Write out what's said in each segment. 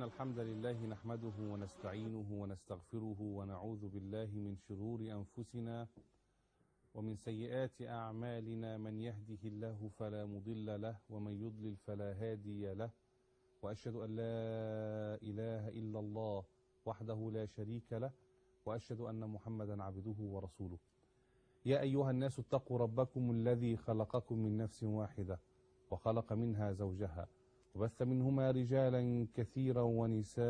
الحمد لله نحمده ونستعينه ونستغفره ونعوذ بالله من شرور أنفسنا ومن سيئات أعمالنا من يهده الله فلا مضل له ومن يضلل فلا هادي له وأشهد أن لا إله إلا الله وحده لا شريك له وأشهد أن محمدا عبده ورسوله يا أيها الناس اتقوا ربكم الذي خلقكم من نفس واحدة وخلق منها زوجها وبث منهما رجالا كثيرا ونساء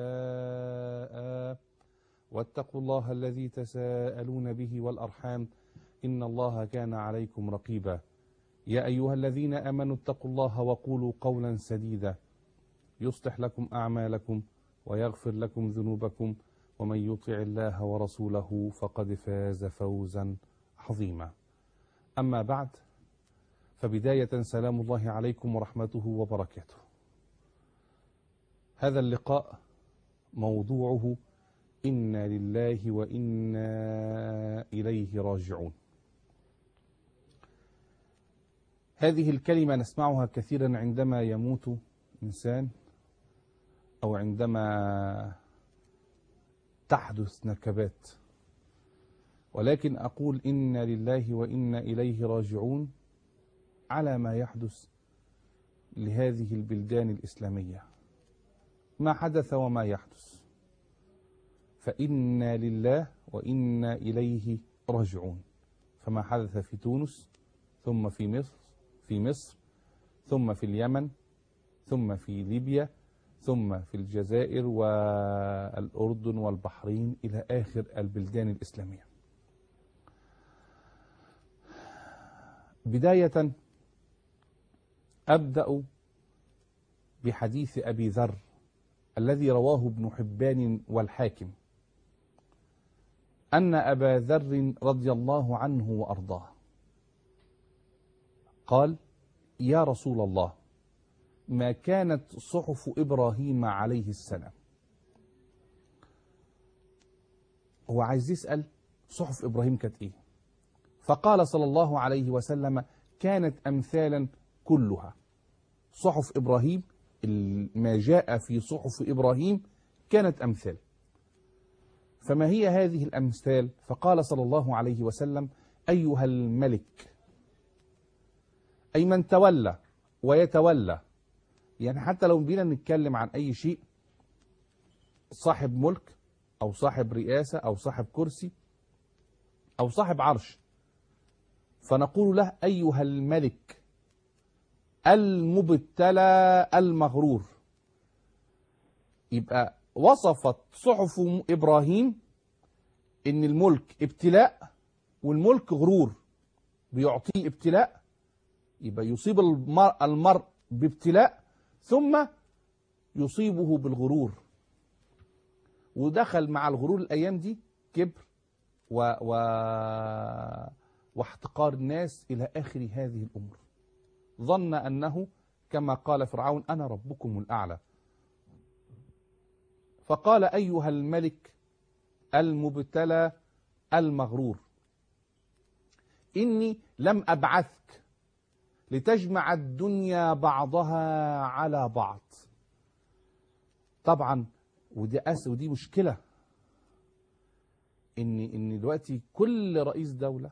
واتقوا الله الذي تساءلون به والأرحام إن الله كان عليكم رقيبا يا أيها الذين آمنوا اتقوا الله وقولوا قولا سديدا يصلح لكم أعمالكم ويغفر لكم ذنوبكم ومن يطع الله ورسوله فقد فاز فوزا عظيما أما بعد فبداية سلام الله عليكم ورحمته وبركاته هذا اللقاء موضوعه إنا لله وإنا إليه راجعون هذه الكلمة نسمعها كثيرا عندما يموت إنسان أو عندما تحدث نكبات ولكن أقول إنا لله وإنا إليه راجعون على ما يحدث لهذه البلدان الإسلامية ما حدث وما يحدث فإنا لله وإنا إليه راجعون فما حدث في تونس ثم في مصر في مصر ثم في اليمن ثم في ليبيا ثم في الجزائر والأردن والبحرين إلى آخر البلدان الإسلامية بداية أبدأ بحديث أبي ذر الذي رواه ابن حبان والحاكم أن أبا ذر رضي الله عنه وأرضاه قال يا رسول الله ما كانت صحف إبراهيم عليه السلام هو عايز يسأل صحف إبراهيم كانت إيه فقال صلى الله عليه وسلم كانت أمثالا كلها صحف إبراهيم ما جاء في صحف إبراهيم كانت أمثال فما هي هذه الأمثال فقال صلى الله عليه وسلم أيها الملك أي من تولى ويتولى يعني حتى لو بينا نتكلم عن أي شيء صاحب ملك أو صاحب رئاسة أو صاحب كرسي أو صاحب عرش فنقول له أيها الملك المبتلى المغرور يبقى وصفت صحف إبراهيم إن الملك ابتلاء والملك غرور بيعطيه ابتلاء يبقى يصيب المرء, المرء بابتلاء ثم يصيبه بالغرور ودخل مع الغرور الأيام دي كبر و و واحتقار الناس إلى آخر هذه الأمور ظن أنه كما قال فرعون أنا ربكم الأعلى فقال أيها الملك المبتلى المغرور إني لم أبعثك لتجمع الدنيا بعضها على بعض طبعا ودي أس ودي مشكلة إن إن دلوقتي كل رئيس دولة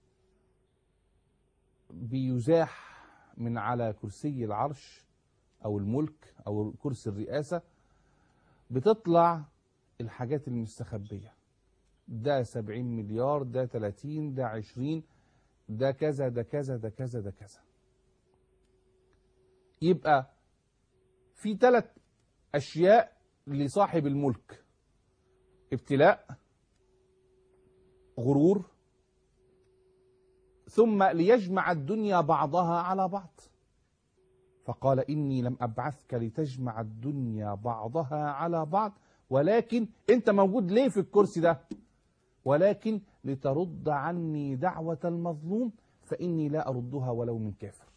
بيزاح من على كرسي العرش أو الملك أو كرسي الرئاسة بتطلع الحاجات المستخبية ده 70 مليار ده 30 ده 20 ده كذا ده كذا ده كذا ده كذا يبقى في ثلاث أشياء لصاحب الملك ابتلاء غرور ثم ليجمع الدنيا بعضها على بعض فقال إني لم أبعثك لتجمع الدنيا بعضها على بعض ولكن أنت موجود ليه في الكرسي ده ولكن لترد عني دعوة المظلوم فإني لا أردها ولو من كافر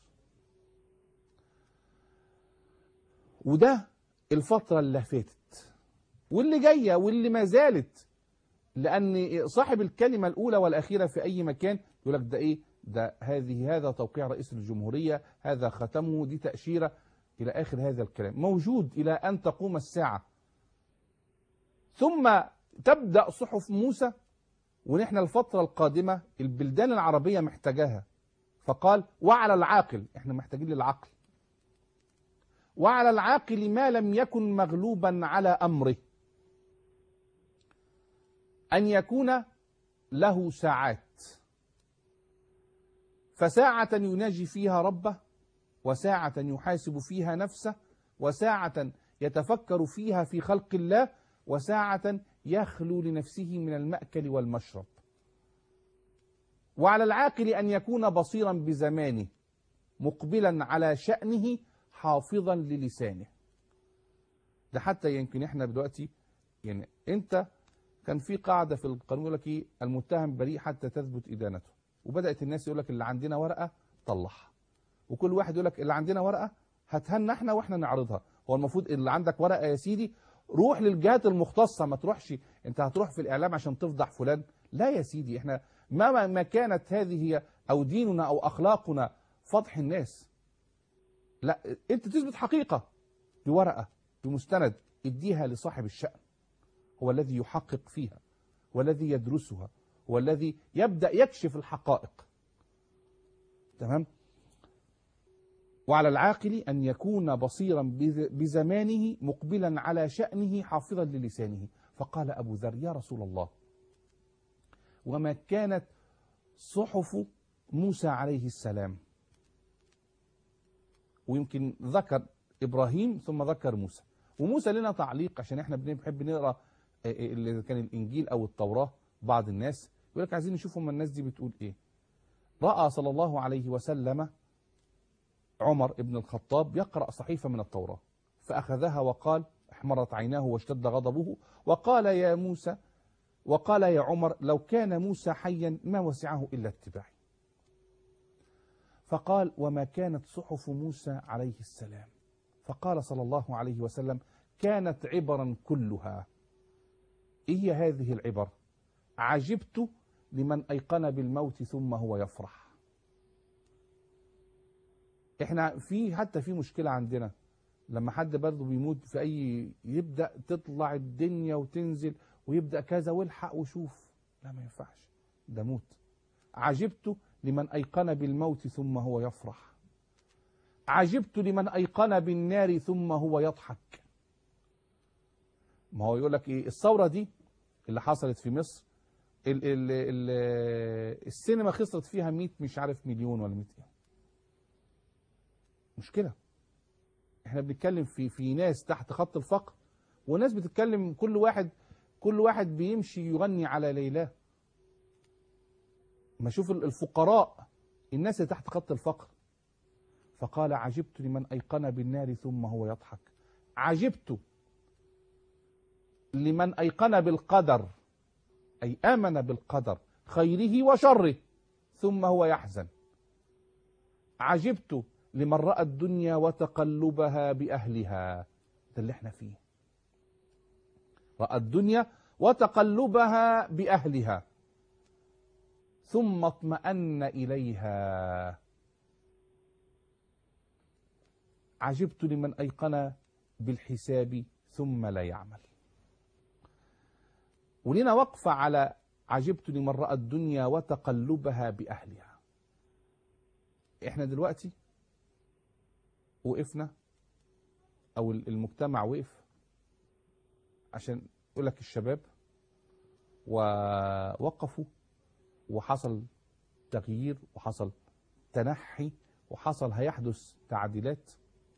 وده الفترة اللي فاتت واللي جاية واللي ما زالت لأن صاحب الكلمة الأولى والأخيرة في أي مكان يقول لك ده إيه ده هذه هذا توقيع رئيس الجمهورية هذا ختمه دي تأشيرة إلى آخر هذا الكلام موجود إلى أن تقوم الساعة ثم تبدأ صحف موسى ونحن الفترة القادمة البلدان العربية محتاجاها فقال وعلى العاقل احنا محتاجين للعقل وعلى العاقل ما لم يكن مغلوبا على أمره أن يكون له ساعات فساعة يناجي فيها ربه وساعة يحاسب فيها نفسه وساعة يتفكر فيها في خلق الله وساعة يخلو لنفسه من المأكل والمشرب وعلى العاقل أن يكون بصيرا بزمانه مقبلا على شأنه حافظا للسانه ده حتى يمكن احنا دلوقتي يعني انت كان في قاعده في القانون يقول لك ايه المتهم بريء حتى تثبت ادانته وبدات الناس يقول لك اللي عندنا ورقه طلعها وكل واحد يقول لك اللي عندنا ورقه هاتها احنا واحنا نعرضها هو المفروض اللي عندك ورقه يا سيدي روح للجهات المختصه ما تروحش انت هتروح في الاعلام عشان تفضح فلان لا يا سيدي احنا ما ما كانت هذه هي او ديننا او اخلاقنا فضح الناس لا انت تثبت حقيقه بورقه بمستند اديها لصاحب الشأن هو الذي يحقق فيها والذي يدرسها هو الذي يبدأ يكشف الحقائق تمام وعلى العاقل أن يكون بصيرا بزمانه مقبلا على شأنه حافظا للسانه فقال أبو ذر يا رسول الله وما كانت صحف موسى عليه السلام ويمكن ذكر إبراهيم ثم ذكر موسى وموسى لنا تعليق عشان احنا بنحب نقرأ اللي كان الإنجيل أو التوراة بعض الناس يقول لك عايزين نشوف هم الناس دي بتقول إيه رأى صلى الله عليه وسلم عمر بن الخطاب يقرأ صحيفة من التوراة فأخذها وقال احمرت عيناه واشتد غضبه وقال يا موسى وقال يا عمر لو كان موسى حيا ما وسعه إلا اتباعي فقال وما كانت صحف موسى عليه السلام فقال صلى الله عليه وسلم كانت عبرا كلها إيه هذه العبر عجبت لمن أيقن بالموت ثم هو يفرح احنا في حتى في مشكلة عندنا لما حد برضه بيموت في أي يبدأ تطلع الدنيا وتنزل ويبدأ كذا والحق وشوف لا ما ينفعش ده موت عجبت لمن أيقن بالموت ثم هو يفرح عجبت لمن أيقن بالنار ثم هو يضحك ما هو يقول لك ايه الثوره دي اللي حصلت في مصر ال ال ال السينما خسرت فيها 100 مش عارف مليون ولا 100 ايه مشكله احنا بنتكلم في في ناس تحت خط الفقر وناس بتتكلم كل واحد كل واحد بيمشي يغني على ليلاه ما شوف الفقراء الناس اللي تحت خط الفقر فقال عجبت لمن أيقن بالنار ثم هو يضحك عجبت لمن أيقن بالقدر أي آمن بالقدر خيره وشره ثم هو يحزن عجبت لمن رأى الدنيا وتقلبها بأهلها ده اللي احنا فيه رأى الدنيا وتقلبها بأهلها ثم اطمأن إليها عجبت لمن أيقن بالحساب ثم لا يعمل ولنا وقفة على عجبت لمن رأى الدنيا وتقلبها بأهلها احنا دلوقتي وقفنا او المجتمع وقف عشان يقول لك الشباب ووقفوا وحصل تغيير وحصل تنحي وحصل هيحدث تعديلات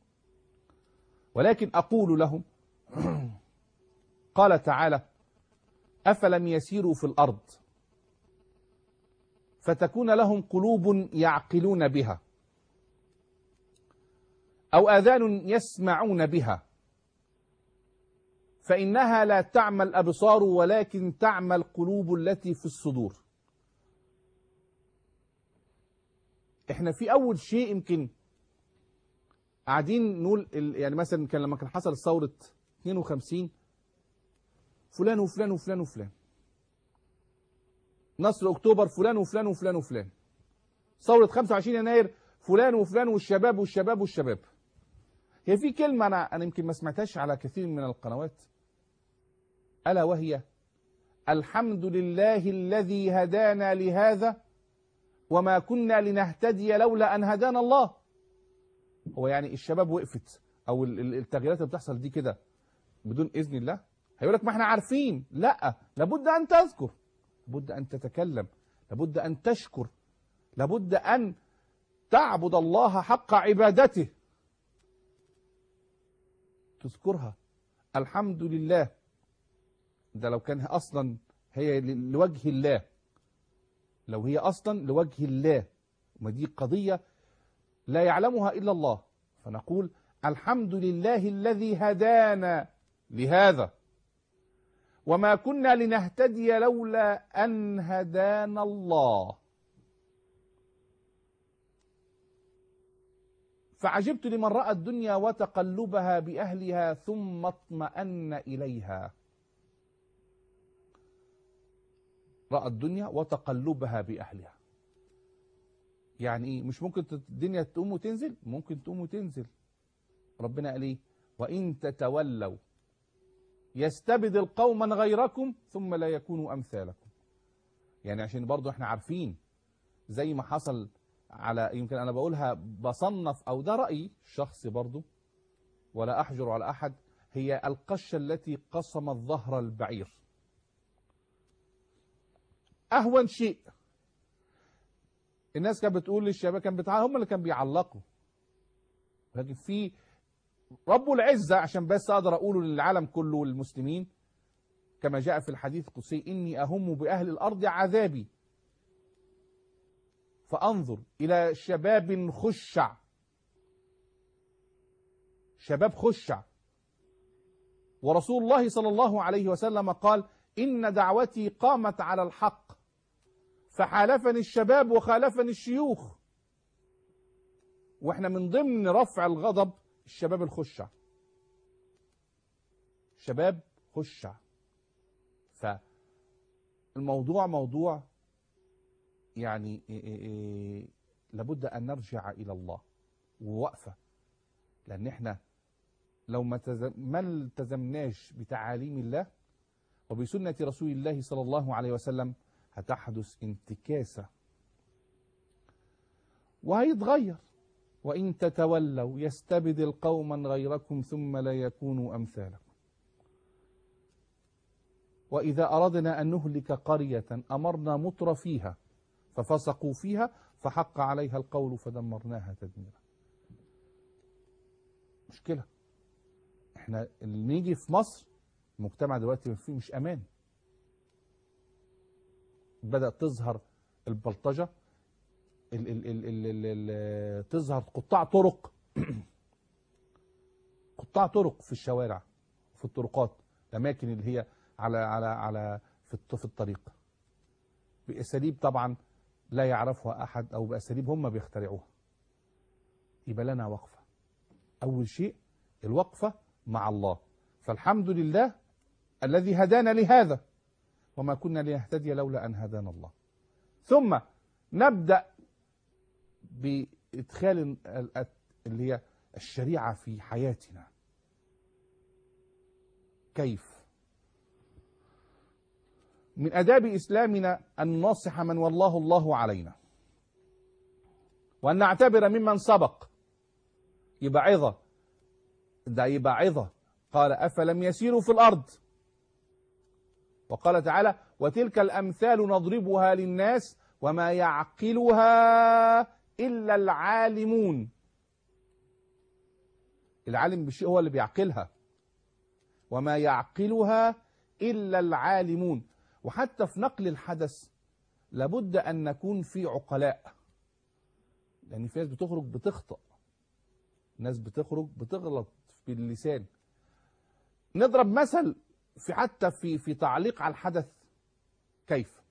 ولكن أقول لهم قال تعالى أفلم يسيروا في الأرض فتكون لهم قلوب يعقلون بها أو آذان يسمعون بها فإنها لا تعمى الأبصار ولكن تعمى القلوب التي في الصدور احنا في أول شيء يمكن قاعدين نقول يعني مثلا كان لما كان حصل ثورة 52 فلان وفلان وفلان وفلان نصر اكتوبر فلان وفلان وفلان وفلان ثورة 25 يناير فلان وفلان والشباب والشباب والشباب هي في كلمة أنا أنا يمكن ما سمعتهاش على كثير من القنوات ألا وهي الحمد لله الذي هدانا لهذا وما كنا لنهتدي لولا أن هدانا الله هو يعني الشباب وقفت أو ال- ال- التغييرات اللي بتحصل دي كده بدون إذن الله هيقول لك ما احنا عارفين لا لابد أن تذكر لابد أن تتكلم لابد أن تشكر لابد أن تعبد الله حق عبادته تذكرها الحمد لله ده لو كان اصلا هي ل- لوجه الله لو هي اصلا لوجه الله ما دي قضيه لا يعلمها الا الله فنقول الحمد لله الذي هدانا لهذا وما كنا لنهتدي لولا ان هدانا الله فعجبت لمن راى الدنيا وتقلبها باهلها ثم اطمأن اليها رأى الدنيا وتقلبها بأهلها يعني ايه مش ممكن تت- الدنيا تقوم وتنزل ممكن تقوم وتنزل ربنا قال ايه وإن تتولوا يستبدل قوما غيركم ثم لا يكونوا أمثالكم يعني عشان برضو احنا عارفين زي ما حصل على يمكن انا بقولها بصنف او ده رأيي الشخصي برضو ولا احجر على احد هي القشة التي قصمت ظهر البعير اهون شيء الناس كانت بتقول للشباب كان بتاع هم اللي كانوا بيعلقوا لكن في رب العزة عشان بس اقدر اقوله للعالم كله والمسلمين كما جاء في الحديث القدسي اني اهم باهل الارض عذابي فانظر الى شباب خشع شباب خشع ورسول الله صلى الله عليه وسلم قال إن دعوتي قامت على الحق فحالفني الشباب وخالفني الشيوخ واحنا من ضمن رفع الغضب الشباب الخشع شباب خشع فالموضوع موضوع يعني إيه إيه إيه لابد أن نرجع إلى الله ووقفة لأن احنا لو ما تز- ما التزمناش بتعاليم الله وبسنة رسول الله صلى الله عليه وسلم هتحدث انتكاسة وهيتغير وإن تتولوا يستبدل قوما غيركم ثم لا يكونوا أمثالكم وإذا أردنا أن نهلك قرية أمرنا مطر فيها ففسقوا فيها فحق عليها القول فدمرناها تدميرا مشكلة احنا اللي نيجي في مصر المجتمع دلوقتي فيه مش امان بدأت تظهر البلطجة ال ال ال ال ال ال تظهر قطاع طرق قطاع طرق في الشوارع في الطرقات الاماكن اللي هي على على على في الط- في الطريق باساليب طبعا لا يعرفها احد او باساليب هم بيخترعوها يبقى لنا وقفه اول شيء الوقفه مع الله فالحمد لله الذي هدانا لهذا وما كنا لنهتدي لولا ان هدانا الله ثم نبدا بادخال ال- ال- اللي هي الشريعه في حياتنا كيف من اداب اسلامنا ان ننصح من والله الله علينا وان نعتبر ممن سبق يبقى عظه ده يبقى عظه قال افلم يسيروا في الارض وقال تعالى وتلك الامثال نضربها للناس وما يعقلها الا العالمون العالم بالشيء هو اللي بيعقلها وما يعقلها الا العالمون وحتى في نقل الحدث لابد ان نكون في عقلاء لان في ناس بتخرج بتخطأ ناس بتخرج بتغلط باللسان نضرب مثل في حتى في في تعليق على الحدث كيف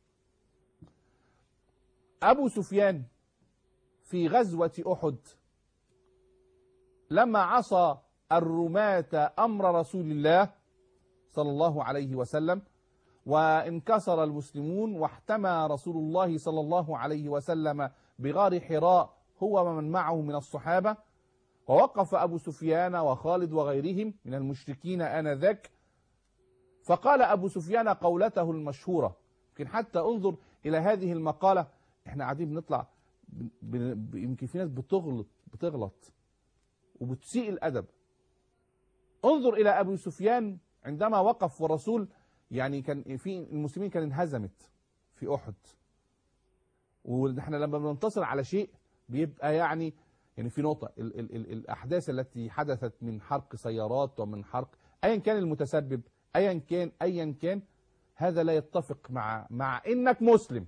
ابو سفيان في غزوه احد لما عصى الرماة امر رسول الله صلى الله عليه وسلم وانكسر المسلمون واحتمى رسول الله صلى الله عليه وسلم بغار حراء هو ومن معه من الصحابه ووقف ابو سفيان وخالد وغيرهم من المشركين انذاك فقال أبو سفيان قولته المشهورة يمكن حتى انظر إلى هذه المقالة احنا قاعدين بنطلع ب- ب- يمكن في ناس بتغلط بتغلط وبتسيء الأدب انظر إلى أبو سفيان عندما وقف والرسول يعني كان في المسلمين كان انهزمت في أحد واحنا لما بننتصر على شيء بيبقى يعني يعني في نقطة ال ال ال الأحداث التي حدثت من حرق سيارات ومن حرق أيا كان المتسبب أيا كان أيا كان هذا لا يتفق مع مع إنك مسلم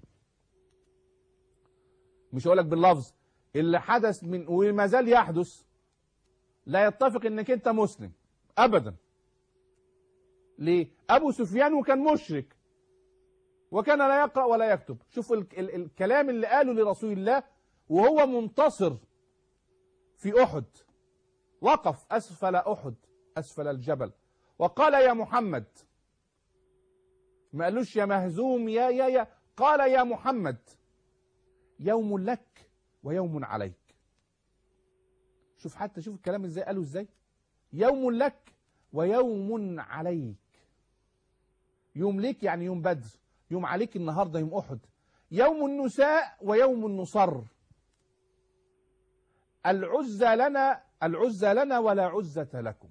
مش هقول لك باللفظ اللي حدث من وما زال يحدث لا يتفق انك انت مسلم ابدا ليه ابو سفيان وكان مشرك وكان لا يقرا ولا يكتب شوف ال ال الكلام اللي قاله لرسول الله وهو منتصر في احد وقف اسفل احد اسفل الجبل وقال يا محمد ما قالوش يا مهزوم يا يا يا قال يا محمد يوم لك ويوم عليك شوف حتى شوف الكلام ازاي قالوا ازاي يوم لك ويوم عليك يوم ليك يعني يوم بدر يوم عليك النهارده يوم احد يوم النساء ويوم النصر العزى لنا العزى لنا ولا عزة لكم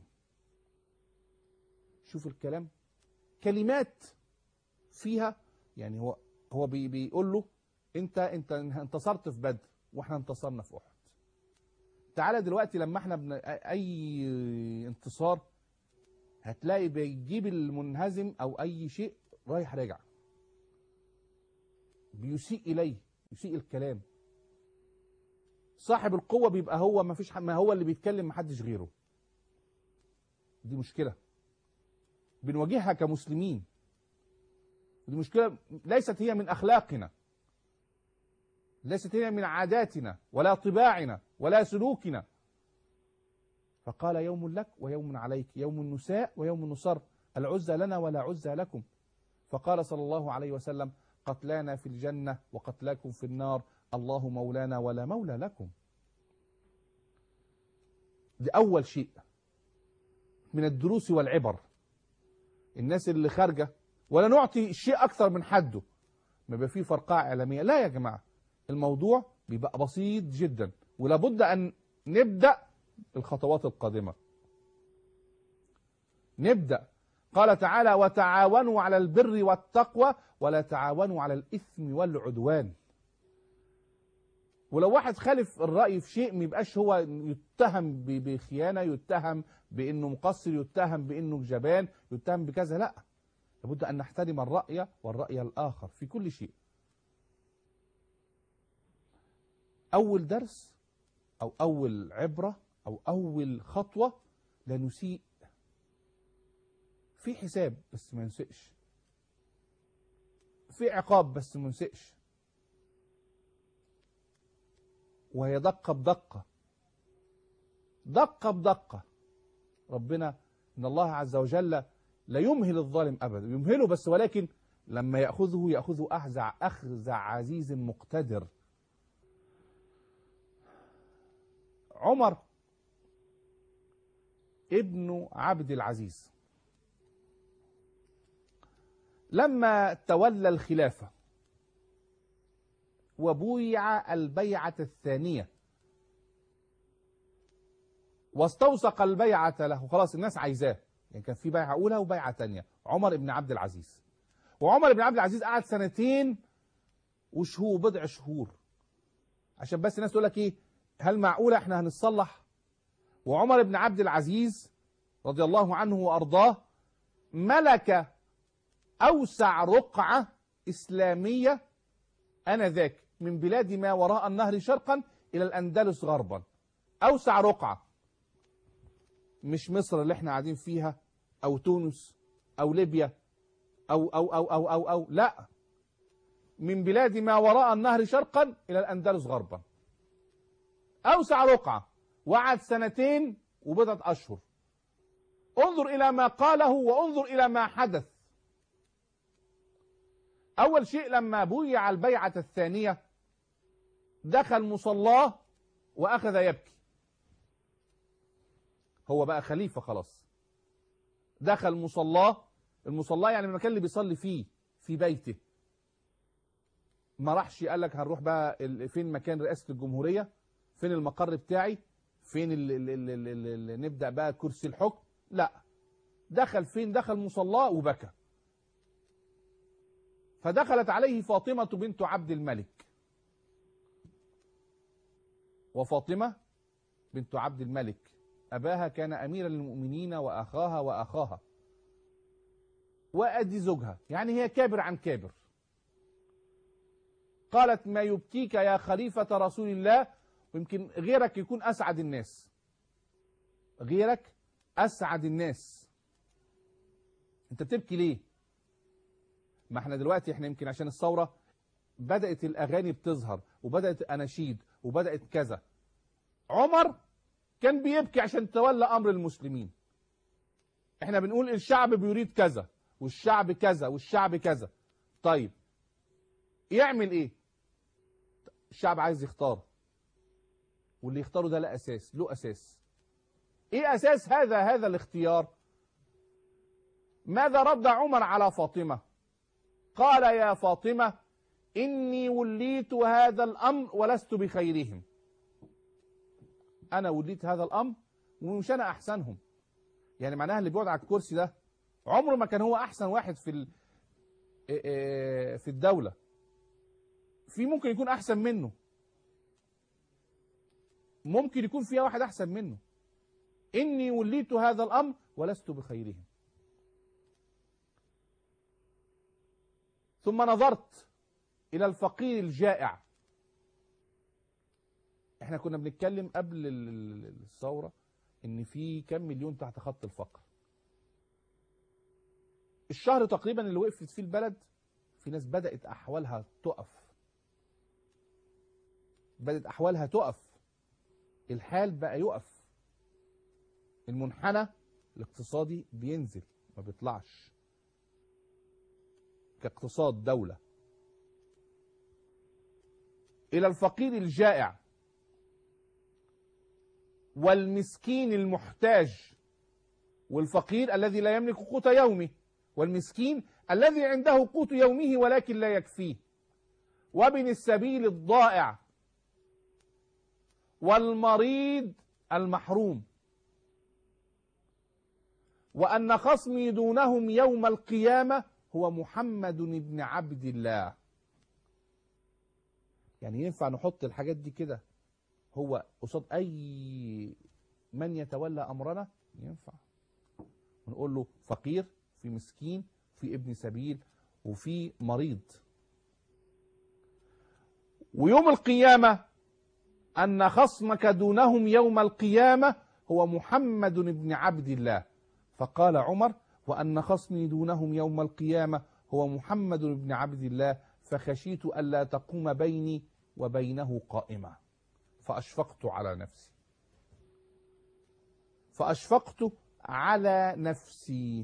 شوف الكلام كلمات فيها يعني هو هو بي بيقول له انت انت انتصرت في بدر واحنا انتصرنا في احد تعالى دلوقتي لما احنا بن... اي انتصار هتلاقي بيجيب المنهزم او اي شيء رايح راجع بيسيء اليه يسيء الكلام صاحب القوة بيبقى هو ما فيش ما هو اللي بيتكلم محدش غيره دي مشكلة بنواجهها كمسلمين دي مشكلة ليست هي من أخلاقنا ليست هي من عاداتنا ولا طباعنا ولا سلوكنا فقال يوم لك ويوم عليك يوم النساء ويوم النصر العزى لنا ولا عزى لكم فقال صلى الله عليه وسلم قتلانا في الجنة وقتلاكم في النار الله مولانا ولا مولى لكم دي أول شيء من الدروس والعبر الناس اللي خارجة ولا نعطي الشيء أكثر من حده ما يبقى فيه فرقاء إعلامية لا يا جماعة الموضوع بيبقى بسيط جدا ولابد أن نبدأ الخطوات القادمة نبدأ قال تعالى وتعاونوا على البر والتقوى ولا تعاونوا على الإثم والعدوان ولو واحد خالف الرأي في شيء ما يبقاش هو يتهم ب- بخيانة يتهم بأنه مقصر يتهم بأنه جبان يتهم بكذا لا لابد أن نحترم الرأي والرأي الآخر في كل شيء أول درس أو أول عبرة أو أول خطوة لا نسيء في حساب بس ما نسئش في عقاب بس ما نسئش وهي دقة بدقة دقة بدقة ربنا إن الله عز وجل لا يمهل الظالم أبدا يمهله بس ولكن لما يأخذه يأخذه أخزع أخزع عزيز مقتدر عمر ابن عبد العزيز لما تولى الخلافة وبويع البيعة الثانية واستوثق البيعة له خلاص الناس عايزاه يعني كان في بيعة أولى وبيعة تانية عمر بن عبد العزيز وعمر بن عبد العزيز قعد سنتين وشهور بضع شهور عشان بس الناس تقول لك ايه هل معقولة احنا هنتصلح وعمر بن عبد العزيز رضي الله عنه وأرضاه ملك أوسع رقعة إسلامية آنذاك من بلاد ما وراء النهر شرقا إلى الأندلس غربا أوسع رقعة مش مصر اللي احنا قاعدين فيها أو تونس أو ليبيا أو أو أو أو أو, أو لا من بلاد ما وراء النهر شرقا إلى الأندلس غربا أوسع رقعة وقعد سنتين وبضعة أشهر انظر إلى ما قاله وانظر إلى ما حدث أول شيء لما بويع البيعة الثانية دخل مصلاه وأخذ يبكي هو بقى خليفة خلاص دخل مصلاه المصلى يعني المكان اللي بيصلي فيه في بيته ما راحش قال لك هنروح بقى ال- فين مكان رئاسة الجمهورية فين المقر بتاعي فين ال ال ال ال ال ال نبدأ بقى كرسي الحكم لا دخل فين دخل مصلاه وبكى فدخلت عليه فاطمة بنت عبد الملك وفاطمة بنت عبد الملك أباها كان أميرا للمؤمنين وأخاها وأخاها وأدي زوجها يعني هي كابر عن كابر قالت ما يبكيك يا خليفة رسول الله ويمكن غيرك يكون أسعد الناس غيرك أسعد الناس أنت بتبكي ليه ما احنا دلوقتي احنا يمكن عشان الثورة بدأت الأغاني بتظهر وبدأت أناشيد وبدأت كذا عمر كان بيبكي عشان تولى أمر المسلمين احنا بنقول الشعب بيريد كذا والشعب كذا والشعب كذا طيب يعمل ايه الشعب عايز يختار واللي يختاره ده لا اساس له اساس ايه اساس هذا هذا الاختيار ماذا رد عمر على فاطمه قال يا فاطمه اني وليت هذا الامر ولست بخيرهم انا وليت هذا الامر ومش انا احسنهم يعني معناها اللي بيقعد على الكرسي ده عمره ما كان هو احسن واحد في ال... إيه إيه في الدوله في ممكن يكون احسن منه ممكن يكون فيها واحد احسن منه اني وليت هذا الامر ولست بخيرهم ثم نظرت الى الفقير الجائع احنا كنا بنتكلم قبل ال- ال- الثوره ان في كم مليون تحت خط الفقر الشهر تقريبا اللي وقفت فيه البلد في ناس بدات احوالها تقف بدات احوالها تقف الحال بقى يقف المنحنى الاقتصادي بينزل ما بيطلعش كاقتصاد دولة إلى الفقير الجائع والمسكين المحتاج والفقير الذي لا يملك قوت يومه والمسكين الذي عنده قوت يومه ولكن لا يكفيه وابن السبيل الضائع والمريض المحروم وأن خصمي دونهم يوم القيامة هو محمد بن عبد الله يعني ينفع نحط الحاجات دي كده هو قصاد أي من يتولى أمرنا ينفع ونقول له فقير في مسكين في ابن سبيل وفي مريض ويوم القيامة أن خصمك دونهم يوم القيامة هو محمد بن عبد الله فقال عمر وأن خصمي دونهم يوم القيامة هو محمد بن عبد الله فخشيت ألا تقوم بيني وبينه قائمة فأشفقت على نفسي فأشفقت على نفسي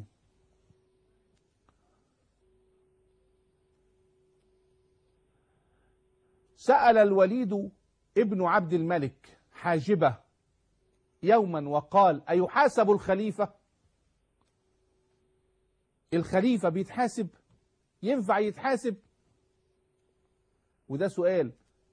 سأل الوليد ابن عبد الملك حاجبه يوما وقال أيحاسب الخليفة الخليفة بيتحاسب ينفع يتحاسب وده سؤال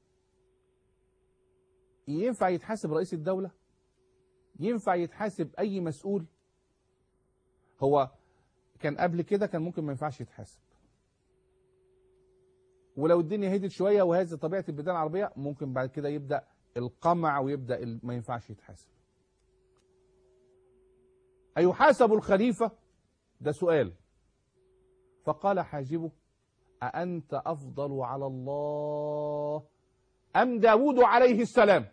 ينفع يتحاسب رئيس الدولة ينفع يتحاسب أي مسؤول هو كان قبل كده كان ممكن ما ينفعش يتحاسب ولو الدنيا هدت شوية وهذه طبيعة البلدان العربية ممكن بعد كده يبدأ القمع ويبدأ ال- ما ينفعش يتحاسب أيحاسب الخليفة ده سؤال فقال حاجبه أأنت أفضل على الله أم داود عليه السلام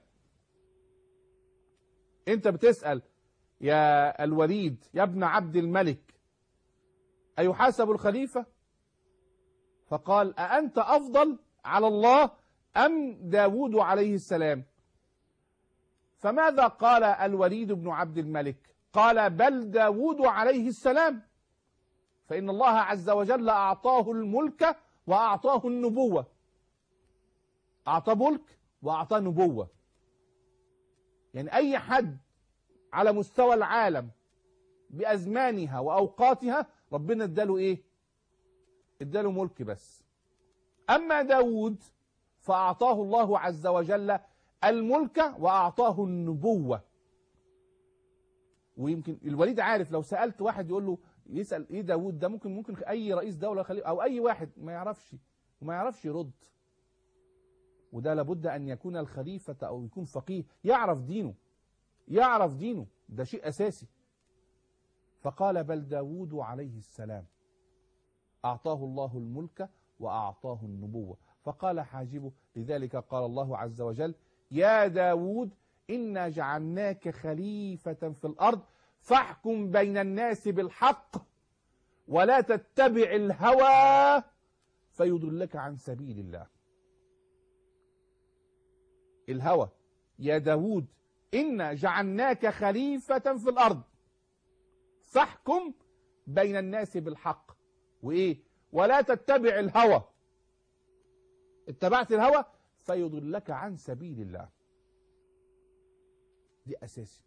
أنت بتسأل يا الوليد يا ابن عبد الملك أيحاسب الخليفة فقال أأنت أفضل على الله أم داود عليه السلام فماذا قال الوليد بن عبد الملك قال بل داود عليه السلام فإن الله عز وجل أعطاه الملك وأعطاه النبوة أعطاه ملك وأعطاه نبوة يعني أي حد على مستوى العالم بأزمانها وأوقاتها ربنا اداله ايه اداله ملك بس اما داود فاعطاه الله عز وجل الملك واعطاه النبوة ويمكن الوليد عارف لو سألت واحد يقول له يسأل ايه داود ده ممكن ممكن اي رئيس دولة خليفة او اي واحد ما يعرفش وما يعرفش يرد وده لابد ان يكون الخليفة او يكون فقيه يعرف دينه يعرف دينه ده شيء اساسي فقال بل داود عليه السلام أعطاه الله الملك وأعطاه النبوة فقال حاجبه لذلك قال الله عز وجل يا داود إنا جعلناك خليفة في الأرض فاحكم بين الناس بالحق ولا تتبع الهوى فيضلك عن سبيل الله الهوى يا داود إنا جعلناك خليفة في الأرض فاحكم بين الناس بالحق وإيه ولا تتبع الهوى اتبعت الهوى فيضلك عن سبيل الله دي أساسي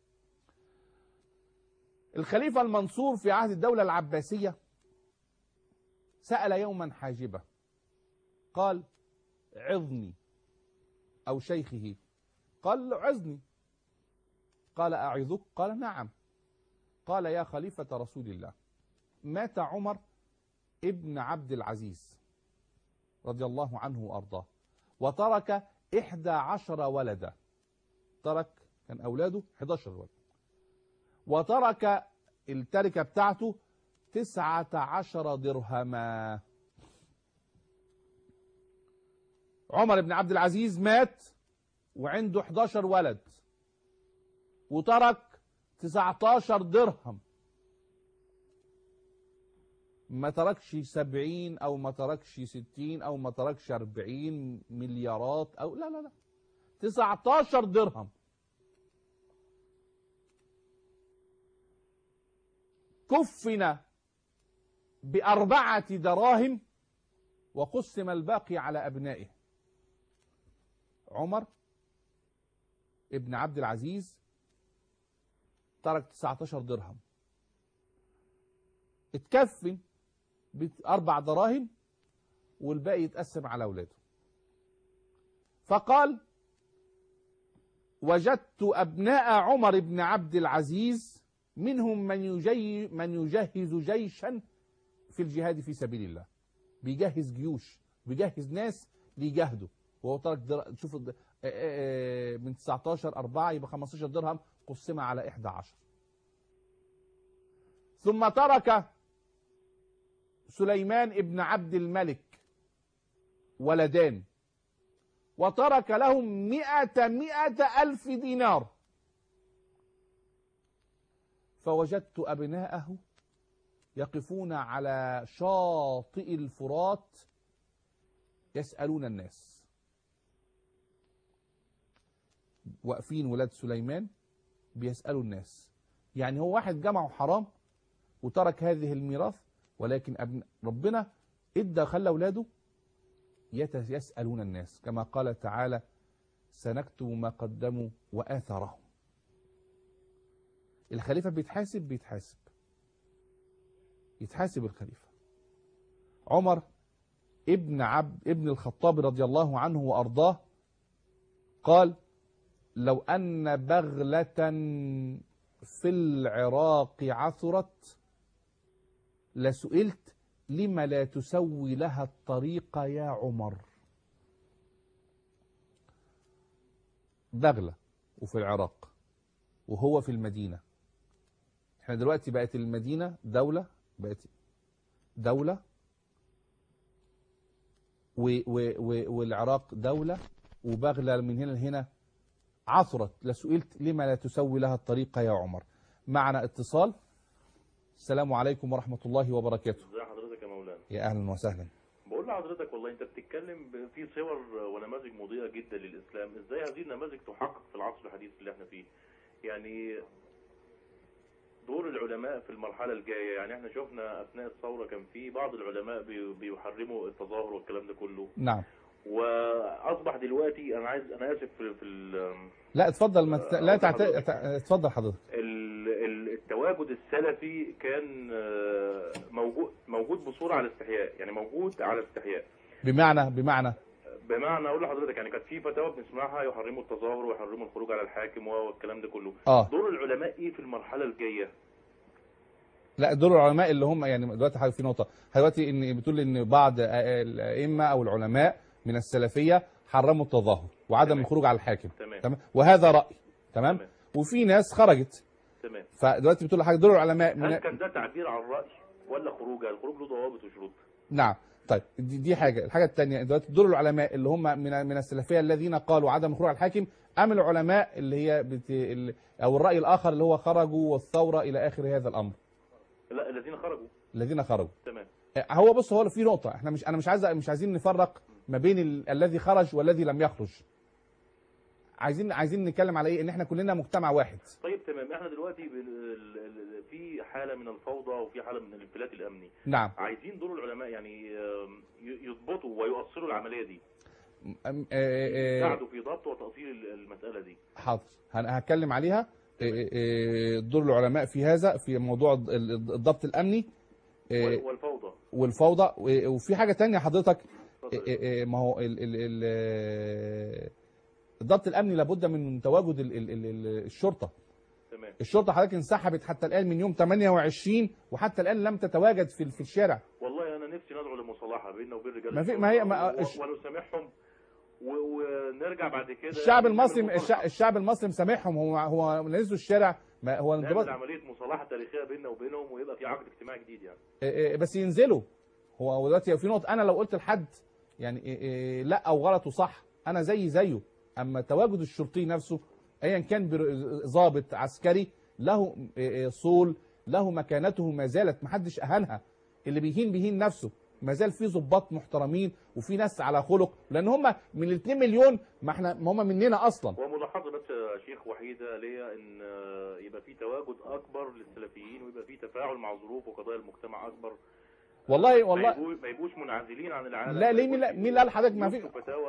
الخليفة المنصور في عهد الدولة العباسية سأل يوما حاجبة قال عظني أو شيخه قال له عظني قال أعظك قال نعم قال يا خليفة رسول الله مات عمر ابن عبد العزيز رضي الله عنه وأرضاه وترك إحدى عشر ولدا ترك كان أولاده 11 ولد وترك التركة بتاعته تسعة عشر درهما عمر بن عبد العزيز مات وعنده 11 ولد وترك 19 درهم ما تركش 70 او ما تركش 60 او ما تركش 40 مليارات او لا لا لا 19 درهم كفن بأربعة دراهم وقسم الباقي على أبنائه عمر ابن عبد العزيز ترك 19 درهم اتكفن بأربع دراهم والباقي يتقسم على أولاده فقال وجدت أبناء عمر بن عبد العزيز منهم من, يجي من يجهز جيشا في الجهاد في سبيل الله بيجهز جيوش بيجهز ناس ليجاهدوا وهو ترك در... شوف من 19 4 يبقى 15 درهم قسم على 11 ثم ترك سليمان ابن عبد الملك ولدان وترك لهم مئة مئة ألف دينار فوجدت أبناءه يقفون على شاطئ الفرات يسألون الناس واقفين ولاد سليمان بيسألوا الناس يعني هو واحد جمعه حرام وترك هذه الميراث ولكن أبن ربنا ادى خلى اولاده يسألون الناس كما قال تعالى سنكتب ما قدموا وآثرهم الخليفة بيتحاسب بيتحاسب يتحاسب الخليفة عمر ابن عبد ابن الخطاب رضي الله عنه وأرضاه قال لو أن بغلة في العراق عثرت لسئلت لما لا تسوي لها الطريق يا عمر بغلة وفي العراق وهو في المدينة احنا دلوقتي بقت المدينة دولة بقت دولة و و و والعراق دولة وبغلة من هنا لهنا عثرت لسئلت لما لا تسوي لها الطريقة يا عمر معنا اتصال السلام عليكم ورحمة الله وبركاته ازي حضرتك يا مولانا يا أهلا وسهلا بقول لحضرتك والله انت بتتكلم ب- في صور ونماذج مضيئه جدا للاسلام ازاي هذه النماذج تحقق في العصر الحديث اللي احنا فيه يعني دور العلماء في المرحله الجايه يعني احنا شفنا اثناء الثوره كان في بعض العلماء بي- بيحرموا التظاهر والكلام ده كله نعم واصبح دلوقتي انا عايز انا اسف في, في ال- لا اتفضل ما تت... لا أوضح تعت... حضرتك. اتفضل حضرتك ال- ال- التوازن التواجد السلفي كان آه، موجود موجود بصوره على استحياء يعني موجود على استحياء بمعنى بمعنى بمعنى اقول لحضرتك يعني كانت في فتاوى بنسمعها يحرموا التظاهر ويحرموا الخروج على الحاكم والكلام ده كله اه دور العلماء ايه في المرحله الجايه لا دور العلماء اللي هم يعني دلوقتي حضرتك في نقطه دلوقتي ان بتقول ان بعض الائمه او العلماء من السلفيه حرموا التظاهر وعدم تمام. الخروج على الحاكم تمام تمام وهذا راي تمام تمام. وفي ناس خرجت تمام فدلوقتي بتقول لحضرتك دور العلماء من هل كان ده تعبير عن الراي ولا خروج الخروج له ضوابط وشروط نعم طيب دي, دي حاجه الحاجه الثانيه دلوقتي دور العلماء اللي هم من من السلفيه الذين قالوا عدم الخروج على الحاكم ام العلماء اللي هي بت... ال- او الراي الاخر اللي هو خرجوا والثوره الى اخر هذا الامر لا الذين خرجوا الذين خرجوا تمام هو بص هو في نقطة احنا مش انا مش عايز مش عايزين نفرق ما بين ال... الذي خرج والذي لم يخرج. عايزين عايزين نتكلم على ايه؟ ان احنا كلنا مجتمع واحد. طيب تمام احنا دلوقتي بال- ال- ال- في حاله من الفوضى وفي حاله من الانفلات الامني نعم. عايزين دور العلماء يعني آم، ي- يضبطوا ويؤصلوا العمليه دي أم- آه، آه، يساعدوا في ضبط وتاصيل ال- المساله دي حاضر هن- هتكلم عليها آه، آه، دور العلماء في هذا في موضوع الض- ال- الضبط الامني آه، وال- والفوضى والفوضى و- وفي حاجة تانية حضرتك اتفضل. آه، آه، آه، ما هو ال... ال... ال... آه، الضبط الامني لابد من تواجد ال... ال... ال... ال- الشرطة. تمام الشرطه حضرتك انسحبت حتى الان من يوم 28 وحتى الان لم تتواجد في في الشارع والله انا نفسي ندعو لمصالحه بيننا وبين رجال ما في- الشرطة ما هي- ما- و- الش- ونسامحهم و- ونرجع بعد كده الشعب نعمل المصري مصالحة. الشع- الشعب المصري مسامحهم هو هو نزلوا الشارع ما هو نعمل الانضباط عمليه مصالحه تاريخيه بيننا وبينهم ويبقى في عقد اجتماعي جديد يعني آه، آه، بس ينزلوا هو هو دلوقتي في نقطه انا لو قلت لحد يعني آه، آه، لا او غلط وصح انا زي زيه اما تواجد الشرطي نفسه ايا كان بر- ضابط عسكري له آه، آه، صول له مكانته ما زالت محدش اهانها اللي بيهين بيهين نفسه ما زال في ضباط محترمين وفي ناس على خلق لان هم من ال 2 مليون ما احنا ما هم مننا اصلا وملاحظه بس يا شيخ وحيده ليا ان آه، يبقى في تواجد اكبر للسلفيين ويبقى في تفاعل مع ظروف وقضايا المجتمع اكبر والله ما والله يبقوا- ما يبقوش منعزلين عن العالم لا، ما ليه؟ مين- يبقوش مين اللي قال لحضرتك ما في- يفتوا فتاوى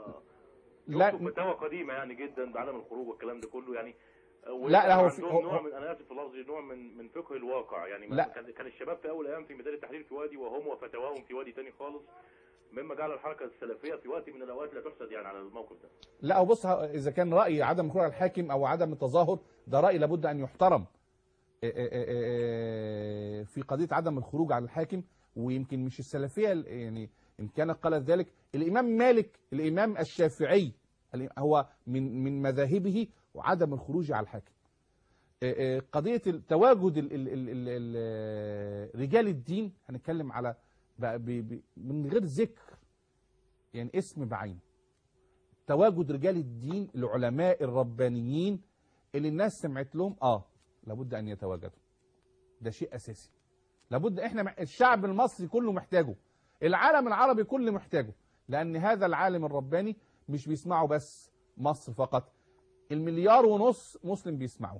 لا يفتوا فتاوى قديمه يعني جدا بعدم الخروج والكلام ده كله يعني آه، لا، لا، هو في- عندهم هو- نوع هو- من انا اسف في اللفظ نوع من من فقه الواقع يعني لا. كان كان الشباب في اول ايام في ميدان التحرير في وادي وهم وفتاواهم في وادي تاني خالص مما جعل الحركه السلفيه في وقت من الاوقات لا تحسد يعني على الموقف ده لا هو بص ه- اذا كان راي عدم الخروج على الحاكم او عدم التظاهر ده راي لابد ان يحترم إيه إيه إيه إيه في قضيه عدم الخروج على الحاكم ويمكن مش السلفيه ال- يعني ان كانت قالت ذلك الامام مالك الامام الشافعي ال- هو من من مذاهبه وعدم الخروج على الحاكم إيه إيه قضيه ال- تواجد ال ال ال ال ال رجال الدين هنتكلم على بقى ب- ب- من غير ذكر يعني اسم بعينه تواجد رجال الدين العلماء الربانيين اللي الناس سمعت لهم اه لابد ان يتواجدوا ده شيء اساسي لابد احنا مح- الشعب المصري كله محتاجه العالم العربي كله محتاجه لان هذا العالم الرباني مش بيسمعه بس مصر فقط المليار ونص مسلم بيسمعوه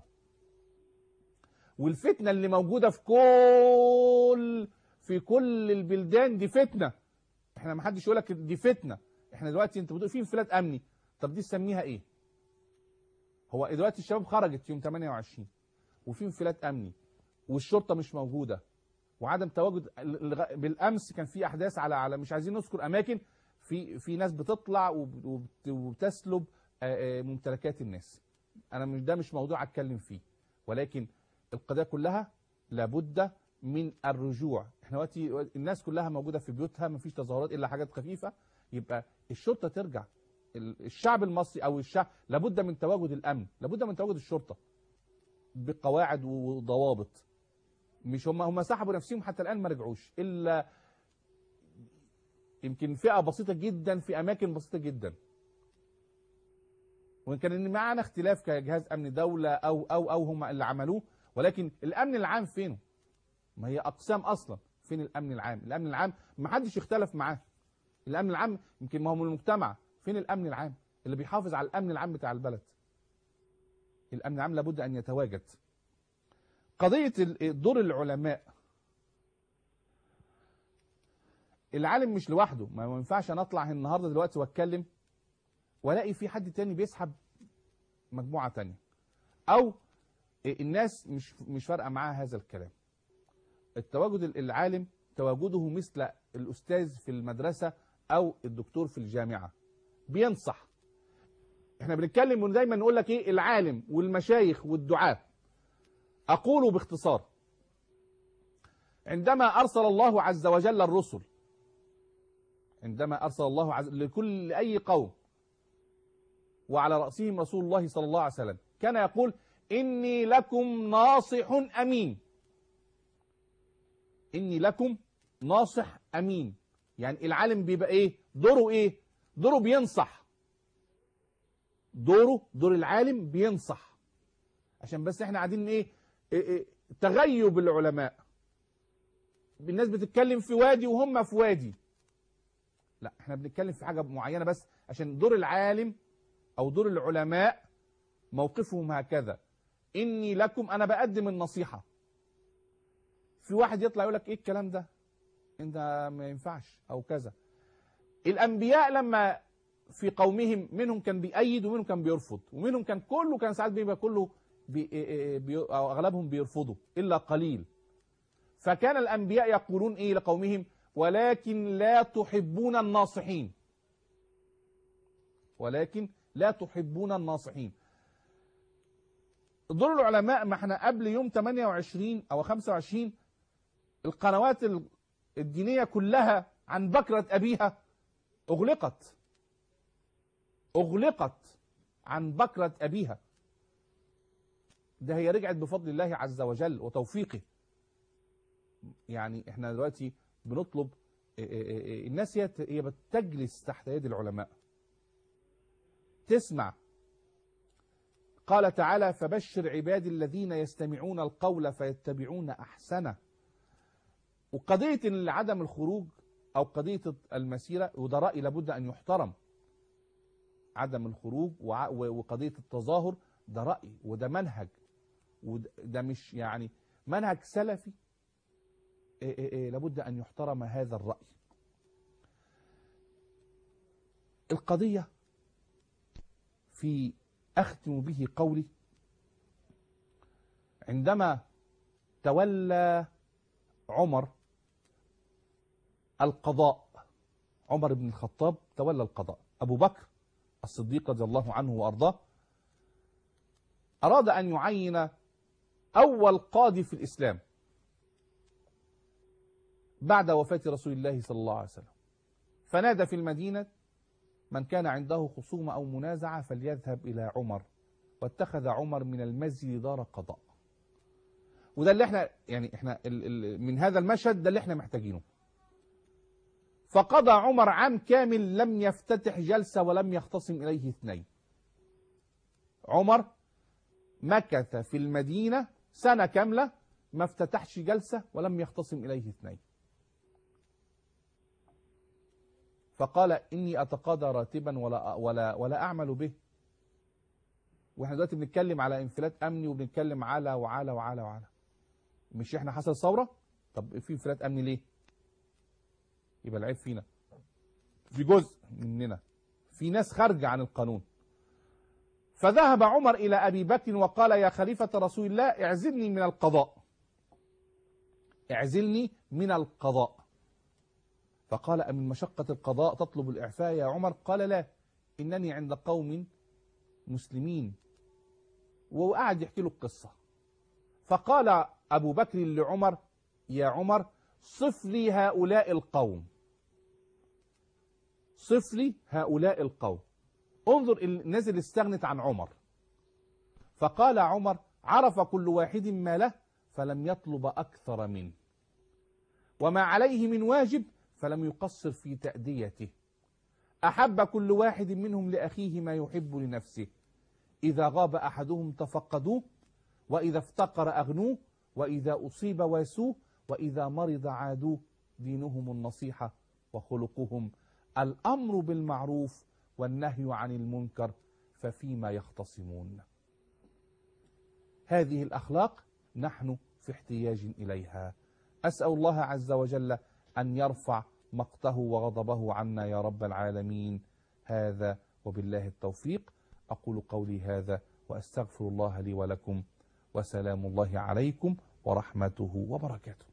والفتنه اللي موجوده في كل في كل البلدان دي فتنه احنا ما حدش يقول لك دي فتنه احنا دلوقتي انت بتقول في انفلات امني طب دي تسميها ايه هو دلوقتي الشباب خرجت يوم 28 وفي انفلات امني والشرطه مش موجوده وعدم تواجد الغ- بالامس كان في احداث على على مش عايزين نذكر اماكن في في ناس بتطلع وب- وبت- وبتسلب آه، آه، ممتلكات الناس انا مش ده مش موضوع اتكلم فيه ولكن القضيه كلها لابد من الرجوع احنا دلوقتي الناس كلها موجوده في بيوتها مفيش تظاهرات الا حاجات خفيفه يبقى الشرطه ترجع ال- الشعب المصري او الشعب لابد من تواجد الامن لابد من تواجد الشرطه بقواعد وضوابط مش هم هم سحبوا نفسهم حتى الان ما رجعوش الا يمكن فئه بسيطه جدا في اماكن بسيطه جدا وان كان معنا اختلاف كجهاز امن دوله او او او هم اللي عملوه ولكن الامن العام فينه ما هي اقسام اصلا فين الامن العام الامن العام ما حدش يختلف معاه الامن العام يمكن ما هو من المجتمع فين الامن العام اللي بيحافظ على الامن العام بتاع البلد الامن العام لابد ان يتواجد قضيه ال- دور العلماء العالم مش لوحده ما ما ينفعش انا اطلع النهارده دلوقتي واتكلم والاقي في حد تاني بيسحب مجموعه تانية او الناس مش مش فارقه معاها هذا الكلام التواجد العالم تواجده مثل الاستاذ في المدرسه او الدكتور في الجامعه بينصح احنا بنتكلم ودايما نقول لك ايه العالم والمشايخ والدعاة اقول باختصار عندما ارسل الله عز وجل الرسل عندما ارسل الله عز لكل اي قوم وعلى راسهم رسول الله صلى الله عليه وسلم كان يقول اني لكم ناصح امين اني لكم ناصح امين يعني العالم بيبقى ايه دوره ايه دوره بينصح دوره دور العالم بينصح عشان بس احنا قاعدين ايه, إيه, إيه تغيب العلماء الناس بتتكلم في وادي وهم في وادي لا احنا بنتكلم في حاجة معينة بس عشان دور العالم او دور العلماء موقفهم هكذا اني لكم انا بقدم النصيحة في واحد يطلع يقول لك ايه الكلام ده انت ما ينفعش او كذا الانبياء لما في قومهم منهم كان بيأيد ومنهم كان بيرفض ومنهم كان كله كان ساعات بيبقى كله بي بي أو أغلبهم بيرفضوا إلا قليل فكان الأنبياء يقولون إيه لقومهم ولكن لا تحبون الناصحين ولكن لا تحبون الناصحين دور العلماء ما احنا قبل يوم 28 أو 25 القنوات الدينية كلها عن بكرة أبيها أغلقت أغلقت عن بكرة أبيها ده هي رجعت بفضل الله عز وجل وتوفيقه يعني احنا دلوقتي بنطلب الناس هي هي بتجلس تحت يد العلماء تسمع قال تعالى فبشر عبادي الذين يستمعون القول فيتبعون احسنه وقضيه ان عدم الخروج او قضيه المسيره وده راي لابد ان يحترم عدم الخروج وقضية التظاهر ده رأي وده منهج وده مش يعني منهج سلفي إيه إيه إيه لابد أن يحترم هذا الرأي القضية في أختم به قولي عندما تولى عمر القضاء عمر بن الخطاب تولى القضاء أبو بكر الصديق رضي الله عنه وأرضاه أراد أن يعين أول قاضي في الإسلام بعد وفاة رسول الله صلى الله عليه وسلم فنادى في المدينة من كان عنده خصومة أو منازعة فليذهب إلى عمر واتخذ عمر من المسجد دار قضاء وده اللي احنا يعني احنا ال ال من هذا المشهد ده اللي احنا محتاجينه فقضى عمر عام كامل لم يفتتح جلسة ولم يختصم إليه اثنين عمر مكث في المدينة سنة كاملة ما افتتحش جلسة ولم يختصم إليه اثنين فقال إني أتقاضى راتبا ولا, ولا, ولا أعمل به واحنا دلوقتي بنتكلم على انفلات أمني وبنتكلم على وعلى وعلى وعلى مش احنا حصل ثورة طب في انفلات أمني ليه يبقى العيب فينا في جزء مننا في ناس خارجة عن القانون فذهب عمر إلى أبي بكر وقال يا خليفة رسول الله اعزلني من القضاء اعزلني من القضاء فقال أمن مشقة القضاء تطلب الإعفاء يا عمر قال لا إنني عند قوم مسلمين وقعد يحكي له القصة فقال أبو بكر لعمر يا عمر صف لي هؤلاء القوم صف لي هؤلاء القوم انظر الناس اللي استغنت عن عمر فقال عمر عرف كل واحد ما له فلم يطلب أكثر منه وما عليه من واجب فلم يقصر في تأديته أحب كل واحد منهم لأخيه ما يحب لنفسه إذا غاب أحدهم تفقدوه وإذا افتقر أغنوه وإذا أصيب واسوه وإذا مرض عادوه دينهم النصيحة وخلقهم الأمر بالمعروف والنهي عن المنكر ففيما يختصمون هذه الأخلاق نحن في احتياج إليها أسأل الله عز وجل أن يرفع مقته وغضبه عنا يا رب العالمين هذا وبالله التوفيق أقول قولي هذا وأستغفر الله لي ولكم وسلام الله عليكم ورحمته وبركاته